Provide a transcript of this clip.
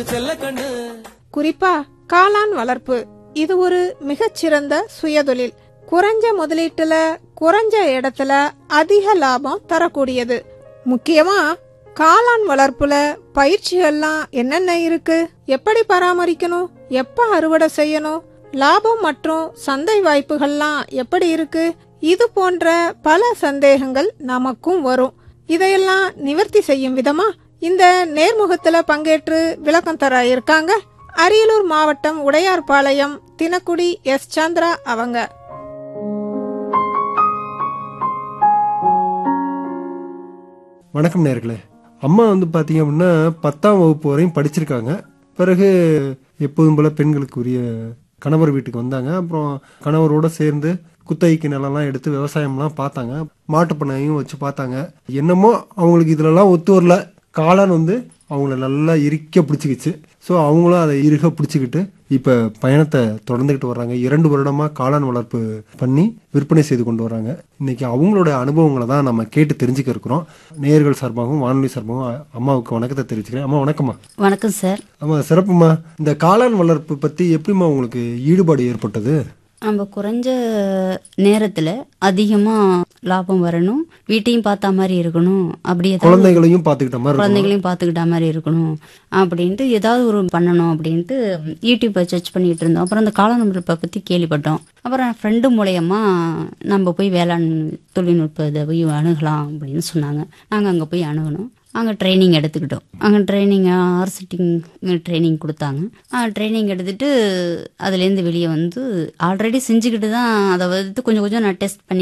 செல்ல கண்ணு குறிப்பா காளான் வளர்ப்பு இது ஒரு மிகச்சிறந்த சுயதொழில் குறைஞ்ச முதலீட்டுல குறைஞ்ச இடத்துல அதிக லாபம் தரக்கூடியது முக்கியமா காளான் வளர்ப்புல பயிற்சிகள்லாம் என்னென்ன இருக்கு எப்படி பராமரிக்கணும் எப்ப அறுவடை செய்யணும் லாபம் மற்றும் சந்தை வாய்ப்புகள்லாம் எப்படி இருக்கு இது போன்ற பல சந்தேகங்கள் நமக்கும் வரும் இதையெல்லாம் நிவர்த்தி செய்யும் விதமா இந்த நேர்முகத்துல பங்கேற்று விளக்கம் தர இருக்காங்க அரியலூர் மாவட்டம் உடையார்பாளையம் தினக்குடி எஸ் சந்திரா அவங்க வணக்கம் நேர்களே அம்மா வந்து பார்த்தீங்க அப்படின்னா பத்தாம் வகுப்பு வரையும் படிச்சிருக்காங்க பிறகு எப்போதும் போல பெண்களுக்கு உரிய கணவர் வீட்டுக்கு வந்தாங்க அப்புறம் கணவரோட சேர்ந்து குத்தகைக்கு நிலம்லாம் எடுத்து விவசாயம்லாம் பார்த்தாங்க மாட்டுப் பண்ணையும் வச்சு பார்த்தாங்க என்னமோ அவங்களுக்கு இதுலலாம் ஒத்து வரல காளான் வந்து அவங்கள நல்லா இறுக்க பிடிச்சிக்கிச்சு ஸோ அவங்களும் அதை இறுக பிடிச்சிக்கிட்டு இப்போ பயணத்தை தொடர்ந்துக்கிட்டு வர்றாங்க இரண்டு வருடமா காளான் வளர்ப்பு பண்ணி விற்பனை செய்து கொண்டு வராங்க இன்னைக்கு அவங்களோட அனுபவங்களை தான் நம்ம கேட்டு தெரிஞ்சுக்க இருக்கிறோம் நேயர்கள் சார்பாகவும் வானொலி சார்பாகவும் அ- அம்மாவுக்கு வணக்கத்தை தெரிவிச்சுக்கிறேன் அம்மா வணக்கம்மா வணக்கம் சார் ஆமா சிறப்புமா இந்த காளான் வளர்ப்பு பத்தி எப்படிம்மா உங்களுக்கு ஈடுபாடு ஏற்பட்டது நம்ம குறைஞ்ச நேரத்தில் அதிகமாக லாபம் வரணும் வீட்டையும் பார்த்த மாதிரி இருக்கணும் அப்படி ஏதாவது குழந்தைகளையும் பார்த்துக்கிட்ட மாதிரி இருக்கும் குழந்தைகளையும் பார்த்துக்கிட்ட மாதிரி இருக்கணும் அப்படின்ட்டு ஏதாவது ஒரு பண்ணணும் அப்படின்ட்டு யூடியூப்பை சர்ச் பண்ணிட்டு இருந்தோம் அப்புறம் அந்த காளான் வளர்ப்பை பற்றி கேள்விப்பட்டோம் அப்புறம் ஃப்ரெண்டு மூலயமா நம்ம போய் வேளாண் தொழில்நுட்ப இதை போய் அணுகலாம் அப்படின்னு சொன்னாங்க நாங்கள் அங்கே போய் அணுகணும் அங்கே ட்ரைனிங் எடுத்துக்கிட்டோம் அங்கே ட்ரைனிங் ஆர்சிட்டிங் ட்ரைனிங் கொடுத்தாங்க ட்ரைனிங் எடுத்துட்டு அதுலேருந்து வெளியே வந்து ஆல்ரெடி செஞ்சுக்கிட்டு தான் அதை வந்து கொஞ்சம் கொஞ்சம் நான் டெஸ்ட் பண்ணி